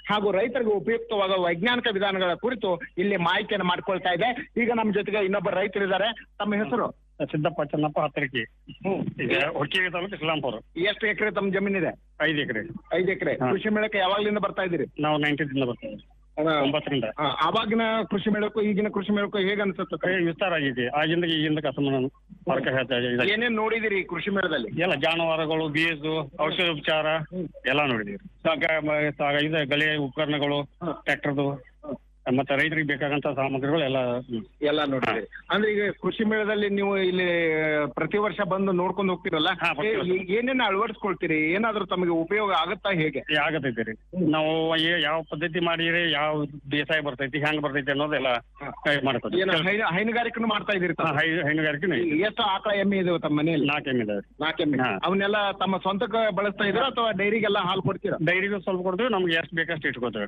ಹಾಗೂ ರೈತರಿಗೆ ಉಪಯುಕ್ತವಾದ ವೈಜ್ಞಾನಿಕ ವಿಧಾನಗಳ ಕುರಿತು ಇಲ್ಲಿ ಮಾಹಿತಿಯನ್ನು ಮಾಡ್ಕೊಳ್ತಾ ಇದೆ ಈಗ ನಮ್ಮ ಜೊತೆಗೆ ಇನ್ನೊಬ್ಬ ರೈತರಿದ್ದಾರೆ ತಮ್ಮ ಹೆಸರು ಸಿದ್ದಪ್ಪ ಚೆನ್ನಪ್ಪ ಹತ್ತರಕಿ ಈಗ ಹೊಕ್ಕಿಗೆ ತಾಲೂಕು ಇಸ್ಲಾಂಪುರ ಎಷ್ಟು ಎಕರೆ ತಮ್ಮ ಜಮೀನಿದೆ ಐದು ಎಕರೆ ಐದು ಎಕರೆ ಹಾ. ಕೃಷಿ ಮೇಳಕ್ಕೆ ಯಾವಾಗ್ಲಿಂದ ಬರ್ತಾ ಇದ್ದೀರಿ ನಾವು ನೈನ್ಟೀನ್ ಬರ್ತೀವಿ ಒಂಬತ್ತರಿಂದ ಆ, ಆವಾಗಿನ ಕೃಷಿ ಮೇಳಕ್ಕೂ ಈಗಿನ ಕೃಷಿ ಮೇಳಕ್ಕೂ ಹೇಗೆ ಅನ್ಸುತ್ತೆ ಏ, ವಿಸ್ತಾರ ಆಗಿದೆ ಆಗಿಂದ ಈಗಿಂದ ಅಸಮಾನ ಫರ್ಕ ಹೇಳ್ತಾ ಇದೆ ಏನೇನ್ ನೋಡಿದಿರಿ ಈ ಕೃಷಿ ಮೇಳದಲ್ಲಿ ಎಲ್ಲ ಜಾನುವಾರುಗಳು ಬೀಜು ಔಷಧ ಉಪಚಾರ ಎಲ್ಲ ನೋಡಿದೀವಿ ಸಾಕ ಮ- ಸಾಗ ಇದು ಗಳೆ ಉಪಕರಣಗಳು ಟ್ರ್ಯಾಕ್ಟರ್ದು ಮತ್ತೆ ರೈತರಿಗೆ ಬೇಕಾಗಂತ ಸಾಮಗ್ರಿಗಳು ಎಲ್ಲ ಹ್ಮ್. ಎಲ್ಲ ನೋಡಿದಿರಿ ಅಂದ್ರೆ ಈಗ ಕೃಷಿ ಮೇಳದಲ್ಲಿ ನೀವು ಇಲ್ಲಿ ಪ್ರತಿ ವರ್ಷ ಬಂದು ನೋಡ್ಕೊಂಡು ಹೋಗ್ತಿರಲ್ಲ ಹಾ, ಪ್ರತಿ ವರ್ಷ. ಏ- ಏನೇನ್ ಅಳವಡಿಸ್ಕೊಳ್ತೀರಿ ಏನಾದ್ರೂ ತಮಗೆ ಉಪಯೋಗ ಆಗುತ್ತಾ ಹೇಗೆ ಏ, ಆಗತೈತಿ ರೀ ನಾವು ಏ- ಯಾವ ಪದ್ಧತಿ ಮಾಡಿರಿ ಯಾವ ಬೇಸಾಯ ಬರ್ತೈತಿ ಹೆಂಗ್ ಬರ್ತೈತಿ ಅನ್ನೋದೆಲ್ಲ ಮಾಡ್ಕೊತೀವಿ ಏನು ಹೈನು ಹೈನುಗಾರಿಕೆನು ಮಾಡ್ತಾ ಇದೀರಿ ತಾವು? ಹೈ ಹೈನುಗಾರಿಕೆ ಈಗ ಎಷ್ಟು ಆಕಳ ಎಮ್ಮೆ ಇದಾವೆ ತಮ್ಮ ಮನೆಯಲ್ಲಿ ನಾಲ್ಕು ಎಮ್ಮೆ ಇದಾವೆ ನಾಲ್ಕು ಎಮ್ಮೆ ಹಾ. ಅವನ್ನೆಲ್ಲ ತಮ್ಮ ಸ್ವಂತಕ್ಕೆ ಬಳಸ್ತಾ ಇದ್ರ ಅಥವಾ ಡೈರಿಗೆಲ್ಲ ಹಾಲು ಕೊಡ್ತೀರಾ ಡೈರಿಗೂ ಸ್ವಲ್ಪ ಕೊಡ್ತೀವಿ ನಮ್ಗೆ ಎಷ್ಟು ಬೇಕಷ್ಟು ಇಟ್ಕೋತೇವೆ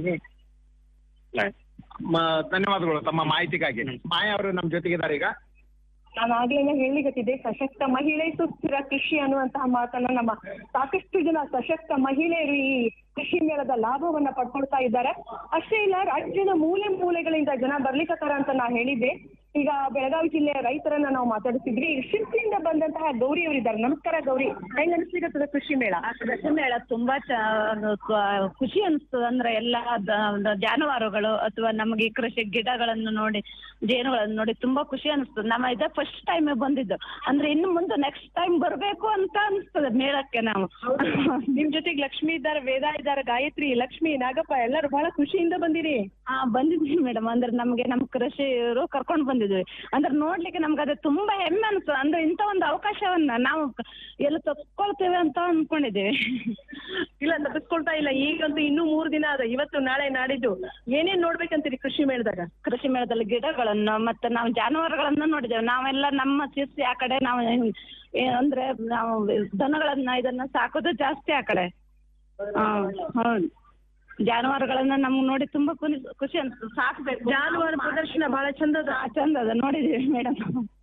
ಆಯ್ತು. ಮ- ಧನ್ಯವಾದಗಳು ತಮ್ಮ ಮಾಹಿತಿಗಾಗಿ ಮಾಯಾ ಅವರು ನಮ್ಮ ಜೊತೆಗಿದ್ದಾರೆ ಈಗ ನಾನು ಆಗ್ಲೇನೆ ಹೇಳಿಗತ್ತಿದ್ದೆ ಸಶಕ್ತ ಮಹಿಳೆ ಸುಸ್ಥಿರ ಕೃಷಿ ಅನ್ನುವಂತಹ ಮಾತನ್ನ ನಮ್ಮ ಸಾಕಷ್ಟು ಜನ ಸಶಕ್ತ ಮಹಿಳೆಯರು ಈ ಕೃಷಿ ಮೇಳದ ಲಾಭವನ್ನ ಪಡ್ಕೊಳ್ತಾ ಇದ್ದಾರೆ ಅಷ್ಟೇ ಇಲ್ಲ ರಾಜ್ಯದ ಮೂಲೆ ಮೂಲೆಗಳಿಂದ ಜನ ಬರ್ಲಿಕ್ಕತ್ತಾರ ಅಂತ ನಾ ಹೇಳಿದ್ದೆ ಈಗ ಬೆಳಗಾವಿ ಜಿಲ್ಲೆಯ ರೈತರನ್ನ ನಾವು ಮಾತಾಡಿಸಿದ್ವಿ ಈಗ ಶಿರ್ಸಿಯಿಂದ ಬಂದಂತಹ ಗೌರಿ ಅವರಿದ್ದಾರೆ ನಮಸ್ಕಾರ ಗೌರಿ ಹೆಂಗ್ ಅನಿಸ್ಲಿಕ್ಕತ್ತದ ಕೃಷಿ ಮೇಳ ಕೃಷಿ ಮೇಳ ತುಂಬಾ ಚ- ಅದು ಕ- ಖುಷಿ ಅನಿಸ್ತದೆ ಅಂದ್ರೆ ಎಲ್ಲ ದ- ದ- ಜಾನುವಾರುಗಳು ಅಥವಾ ನಮಗೆ ಕೃಷಿ ಗಿಡಗಳನ್ನು ನೋಡಿ ಜೇನುಗಳನ್ನು ನೋಡಿ ತುಂಬಾ ಖುಷಿ ಅನಿಸ್ತದೆ ನಮ್ಮ ಇದ ಫಸ್ಟ್ ಟೈಮ್ ಬಂದಿದ್ದು ಅಂದ್ರೆ ಇನ್ನು ಮುಂದೆ ನೆಕ್ಸ್ಟ್ ಟೈಮ್ ಬರ್ಬೇಕು ಅಂತ ಅನಿಸ್ತದೆ ಮೇಳಕ್ಕೆ ನಾವು ನಿಮ್ ಜೊತೆಗೆ ಲಕ್ಷ್ಮಿ ಇದ್ದಾರೆ ವೇದ ಇದ್ದಾರೆ ಗಾಯತ್ರಿ ಲಕ್ಷ್ಮಿ ನಾಗಪ್ಪ ಎಲ್ಲರೂ ಬಹಳ ಖುಷಿಯಿಂದ ಬಂದಿರಿ ಹಾ ಬಂದಿದ್ವಿ ಮೇಡಮ್ ಅಂದ್ರೆ ನಮ್ಗೆ ನಮ್ಮ ಕೃಷಿಯವರು ಕರ್ಕೊಂಡು ಬಂದಿದ್ವಿ ಅಂದ್ರೆ ನೋಡ್ಲಿಕ್ಕೆ ನಮ್ಗೆ ಅದು ತುಂಬಾ ಹೆಮ್ಮೆ ಅನ್ಸ್ತದೆ ಅಂದ್ರೆ ಇಂಥ ಒಂದು ಅವಕಾಶವನ್ನ ನಾವು ಎಲ್ಲ ತಪ್ಕೊಳ್ತೇವೆ ಅಂತ ಅನ್ಕೊಂಡಿದ್ದೇವೆ ಇಲ್ಲ ತಪ್ಪಿಸ್ಕೊಳ್ತಾ ಇಲ್ಲ ಈಗಂತೂ ಇನ್ನೂ ಮೂರು ದಿನ ಅದ ಇವತ್ತು ನಾಳೆ ನಾಡಿದ್ದು ಏನೇನ್ ನೋಡ್ಬೇಕಂತೀರಿ ಕೃಷಿ ಮೇಳದಾಗ ಕೃಷಿ ಮೇಳದಲ್ಲಿ ಗಿಡಗಳನ್ನು ಮತ್ತೆ ನಾವು ಜಾನುವಾರುಗಳನ್ನು ನೋಡಿದ್ದೇವೆ ನಾವೆಲ್ಲ ನಮ್ಮ ಶಿರ್ಸಿ ಆ ಕಡೆ ನಾವು ಏ- ಅಂದ್ರೆ ನಾವು ದನಗಳನ್ನ ಇದನ್ನ ಸಾಕೋದು ಜಾಸ್ತಿ ಆ ಕಡೆ ಹಾ, ಹೌದು ಜಾನುವಾರುಗಳನ್ನ ನಮ್ಗೆ ನೋಡಿ ತುಂಬಾ ಖುಷಿ ಖುಷಿ ಅನ್ಸುತ್ತೆ ಸಾಕ್ಬೇಕು ಜಾನುವಾರು ಪ್ರದರ್ಶನ ಬಹಳ ಚಂದ ಅದ ಆ, ಚಂದ ಅದ ನೋಡಿದೀವಿ ಮೇಡಮ್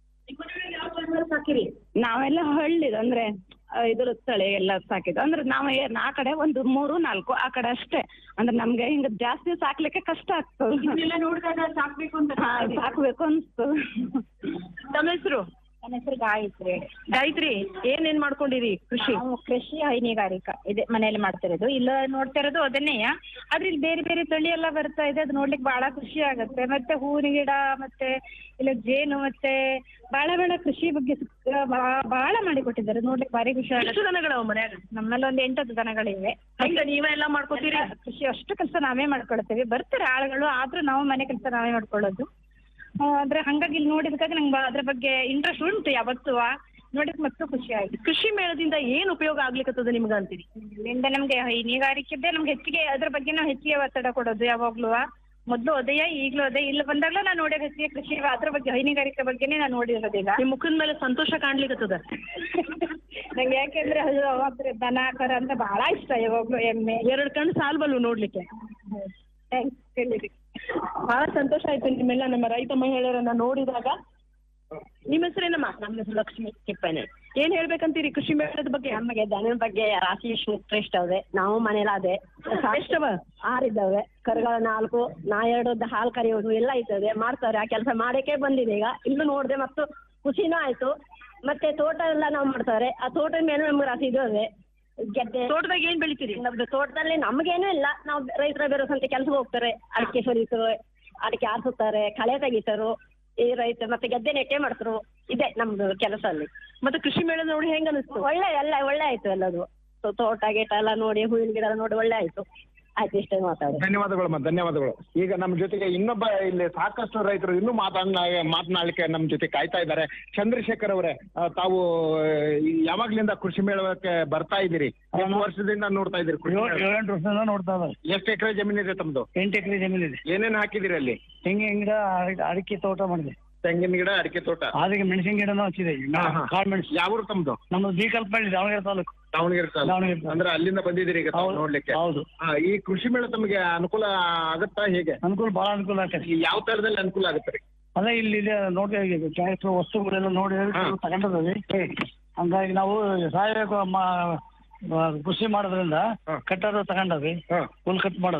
ಸಾಕಿರಿ ನಾವೆಲ್ಲ ಹಳ್ಳಿದು ಅಂದ್ರೆ ಆ, ಇದ್ರ ತಳಿ ಎಲ್ಲ ಸಾಕಿದ್ದು ಅಂದ್ರೆ ನಾವು ಏನ್ ಆ ಕಡೆ ಒಂದು ಮೂರು ನಾಲ್ಕು ಆ ಕಡೆ ಅಷ್ಟೇ ಅಂದ್ರೆ ನಮ್ಗೆ ಹಿಂಗ ಜಾಸ್ತಿ ಸಾಕ್ಲಿಕ್ಕೆ ಕಷ್ಟ ಆಗ್ತದೆ ಇದನ್ನೆಲ್ಲ ನೋಡಿದಾಗ ಸಾಕ್ಬೇಕು ಅಂತ ಹಾ, ಸಾಕ್ಬೇಕು ಅನ್ಸ್ತು ತಮ್ಮ ಹೆಸರು ನನ್ನ ಹೆಸರು ಗಾಯತ್ರಿ ಗಾಯತ್ರಿ ಏನೇನ್ ಮಾಡ್ಕೊಂಡಿರಿ ಕೃಷಿ ನಾವು ಕೃಷಿ ಹೈನುಗಾರಿಕಾ ಇದೆ ಮನೆಯಲ್ಲಿ ಮಾಡ್ತಿರೋದು ಇಲ್ಲ ನೋಡ್ತಾ ಇರೋದು ಅದನ್ನೇ ಆದ್ರೆ ಇಲ್ಲಿ ಬೇರೆ ಬೇರೆ ತಳಿ ಎಲ್ಲ ಬರ್ತಾ ಇದೆ ಅದು ನೋಡ್ಲಿಕ್ಕೆ ಬಹಳ ಖುಷಿ ಆಗುತ್ತೆ ಮತ್ತೆ ಹೂವಿನ ಗಿಡ ಮತ್ತೆ ಇಲ್ಲ ಜೇನು ಮತ್ತೆ ಬಹಳ ಬಹಳ ಕೃಷಿ ಬಗ್ಗೆ ಸಿಕ್ಕ- ಬಹಳ- ಬಹಳ ಮಾಡಿಕೊಟ್ಟಿದ್ದಾರೆ ನೋಡ್ಲಿಕ್ಕೆ ಭಾರಿ ಖುಷಿ ಎಷ್ಟು ಆಗುತ್ತೆ ದನಗಳವ ಮನ್ಯಾಗ ನಮ್ಮಲ್ಲಿ ಒಂದು ಎಂಟತ್ತು ದನಗಳಿವೆ ಹೆಂಗ ನೀವೇ ಎಲ್ಲ ಮಾಡ್ಕೋತೀರಿ ಎಲ್ಲ ಕೃಷಿ ಅಷ್ಟು ಕೆಲಸ ನಾವೇ ಮಾಡ್ಕೊಳ್ತೇವೆ ಬರ್ತಾರೆ ಆಳುಗಳು ಆದ್ರೂ ನಾವು ಮನೆ ಕೆಲಸ ನಾವೇ ಮಾಡ್ಕೊಳ್ಳೋದು ಆ, ಆದ್ರೆ ಹಂಗಾಗಿ ಇಲ್ಲಿ ನೋಡಿದಾಗ ನಂಗೆ ಅದ್ರ ಬಗ್ಗೆ ಇಂಟ್ರೆಸ್ಟ್ ಉಂಟು ಯಾವತ್ತೂ ನೋಡಿಕ್ ಮತ್ತು ಖುಷಿ ಆಯ್ತು ಕೃಷಿ ಮೇಳದಿಂದ ಏನ್ ಉಪಯೋಗ ಆಗ್ಲಿಕ್ಕತ್ತದ ನಿಮ್ಗ ಅಂತೀರಿ ಇಲ್ಲಿಂದ ನಮ್ಗೆ ಹೈನುಗಾರಿಕೆದ್ದೇ ನಮ್ಗೆ ಹೆಚ್ಚಿಗೆ ಅದ್ರ ಬಗ್ಗೆ ನಾವು ಹೆಚ್ಚಿಗೆ ಒತ್ತಡ ಕೊಡೋದು ಯಾವಾಗ್ಲೂ ಮೊದ್ಲು ಅದೇಯ ಈಗ್ಲೂ ಅದೇ ಇಲ್ಲಿ ಬಂದಾಗ್ಲೂ ನಾನು ನೋಡೋದು ಹೆಚ್ಚಿಗೆ ಕೃಷಿ ಅದ್ರ ಬಗ್ಗೆ ಹೈನುಗಾರಿಕೆ ಬಗ್ಗೆನೇ ನಾನು ನೋಡಿರೋದೀಗ ನಿಮ್ ಮುಖದ ಮೇಲೆ ಸಂತೋಷ ಕಾಣ್ಲಿಕ್ಕತ್ತದ ನಂಗೆ ಯಾಕೆಂದ್ರೆ ಅದು ಅದ್ರ ದನ ಕರ ಅಂತ ಬಹಳ ಇಷ್ಟ ಯಾವಾಗ್ಲೂ ಎಮ್ಮೆ ಎರಡ್ ಕಣ್ಣು ಸಾಲ್ಬಲ್ವು ನೋಡ್ಲಿಕ್ಕೆ Thanks ಹೇಳಿರಿ. ಬಹಳ ಸಂತೋಷ ಆಯ್ತು ನಿಮ್ಮೆಲ್ಲ ನಮ್ಮ ರೈತ ಮಹಿಳೆಯರನ್ನ ನೋಡಿದಾಗ ನಿಮ್ಮ ಹೆಸರೇನಮ್ಮ ನಮ್ಮ ಹೆಸರು ಲಕ್ಷ್ಮಿ ಕಿಪ್ಪನೆ ಏನ್ ಹೇಳ್ಬೇಕಂತೀರಿ ಕೃಷಿ ಮೇಳದ ಬಗ್ಗೆ ನಮಗೆ ದನದ ಬಗ್ಗೆ ರಾಶಿ ಶ್ರೇಷ್ಠ ಅವೆ ನಾವು ಮನೇಲಿ ಅದೇ ಎಷ್ಟವ ಆರಿದ್ದಾವೆ ಕರುಗಳ ನಾಲ್ಕು ನಾ ಎರಡು ಹಾಲು ಕರೆಯೋದು ಎಲ್ಲ ಇರ್ತದೆ ಮಾಡ್ತಾರೆ ಆ ಕೆಲಸ ಮಾಡಕ್ಕೆ ಬಂದಿದೆ ಈಗ ಇಲ್ಲೂ ನೋಡಿದೆ ಮತ್ತು ಖುಷಿನೂ ಆಯ್ತು ಮತ್ತೆ ತೋಟ ಎಲ್ಲ ನಾವು ಮಾಡ್ತಾರೆ ಆ ತೋಟದ ಮೇಲೆ ನಮ್ಗೆ ರಾಶಿ ಇದ್ದಾವೆ ಗೆದ್ದೆ ತೋಟದಾಗ ಏನ್ ಬೆಳಿತೀರಿ ನಮ್ದು ತೋಟದಲ್ಲಿ ನಮಗೇನೂ ಇಲ್ಲ ನಾವು ರೈತರ ಬೇರೆ ಸಂತೆ ಕೆಲಸಕ್ಕೆ ಹೋಗ್ತಾರೆ ಅಡಿಕೆ ಸರಿತಾರೆ ಅಡಿಕೆ ಆರಿಸುತ್ತಾರೆ ಕಳೆ ತೆಗಿತಾರು ಈ ರೈತ ಮತ್ತೆ ಗೆದ್ದೆ ನೆಟ್ಟೆ ಮಾಡ್ತಾರೆ ಇದೆ ನಮ್ದು ಕೆಲಸ ಅಲ್ಲಿ ಮತ್ತೆ ಕೃಷಿ ಮೇಳ ನೋಡಿ ಹೆಂಗ್ ಅನಿಸ್ತು ಒಳ್ಳೆ ಎಲ್ಲ ಒಳ್ಳೆ ಆಯ್ತು ಎಲ್ಲದು ತೋ- ತೋಟ ಗೀಟ ಎಲ್ಲ ನೋಡಿ ಹೂವಿನ ಗಿಡ ಎಲ್ಲ ನೋಡಿ ಒಳ್ಳೆ ಆಯ್ತು ಆಯ್ತು ಇಷ್ಟೇ ಮಾತಾಡಿ ಧನ್ಯವಾದಗಳು ಅಮ್ಮ, ಧನ್ಯವಾದಗಳು ಈಗ ನಮ್ಮ ಜೊತೆಗೆ ಇನ್ನೊಬ್ಬ ಇಲ್ಲಿ ಸಾಕಷ್ಟು ರೈತರು ಇನ್ನೂ ಮಾತನ್ನ ಮಾತನಾಡಲಿಕ್ಕೆ ನಮ್ಮ ಜೊತೆ ಕಾಯ್ತಾ ಇದ್ದಾರೆ ಚಂದ್ರಶೇಖರ್ ಅವರೇ ಆ, ತಾವು ಆ, ಈ ಯಾವಾಗ್ಲಿಂದ ಕೃಷಿ ಮೇಳಕ್ಕೆ ಬರ್ತಾ ಇದ್ದೀರಿ ಎಷ್ಟು ವರ್ಷದಿಂದ ನೋಡ್ತಾ ಇದ್ದೀರಿ ಕೃಷಿ ಮೇಳ? ಏಳೆಂಟು ವರ್ಷದಿಂದ ನೋಡ್ತಾ ಇದ್ದಾರೆ ಎಷ್ಟು ಎಕರೆ ಜಮೀನಿದೆ ತಮ್ದು ಎಂಟು ಎಕರೆ ಜಮೀನಿದೆ ಏನೇನ್ ಹಾಕಿದಿರಿ ಅಲ್ಲಿ ತೆಂಗಿನ ಗಿಡ ಅಡಿ- ಅಡಿಕೆ ತೋಟ ಮಾಡಿದೆ ತೆಂಗಿನ ಗಿಡ ಅಡಿಕೆ ತೋಟ ಅದಕ್ಕೆ ಮೆಣಸಿನ ಗಿಡನೂ ಹಚ್ಚಿದೆ ಹಾ, ಹಾ. ಕಾಳು ಮೆಣಸು ಯಾವೂರು ತಮ್ದು ನಮ್ದು ಬೀಕಲ್ಪಳ್ಳಿ ದಾವಣಗೆರೆ ತಾಲೂಕು ದಾವಣಗೆರೆ ತಾಲೂಕು. ದಾವಣಗೆರೆ ತಾಲೂಕು. ಅಂದ್ರೆ ಅಲ್ಲಿಂದ ಬಂದಿದ್ದೀರಿ ಈಗ ತಾವು ಹೌದು. ನೋಡ್ಲಿಕ್ಕೆ ಹೌದು ಆ, ಈ ಕೃಷಿ ಮೇಳ ತಮಗೆ ಅನುಕೂಲ ಆಗುತ್ತಾ ಹೇಗೆ ಅನುಕೂಲ ಬಹಳ ಅನುಕೂಲ ಆಗ್ತದೆ ಈ ಯಾವ ತರದಲ್ಲಿ ಅನುಕೂಲ ಆಗುತ್ತೆ ರೀ ಅದೇ ಇಲ್ಲಿ ಇದೆ ನೋಡಿ ಟ್ರ್ಯಾಕ್ಟರ್ ವಸ್ತುಗಳೆಲ್ಲ ನೋಡಿ ಹಾ. ತಗೊಂಡದ್ವಿ ಹಂಗಾಗಿ ನಾವು ಸಾವಯವ ಮ- ಮ- ಕೃಷಿ ಮಾಡೋದ್ರಿಂದ ಹಾ. ಕಟ್ಟೋದು ತಗೊಂಡವಿ ಹಾ ಹುಲ್ ಕಟ್ ಮಾಡೋದು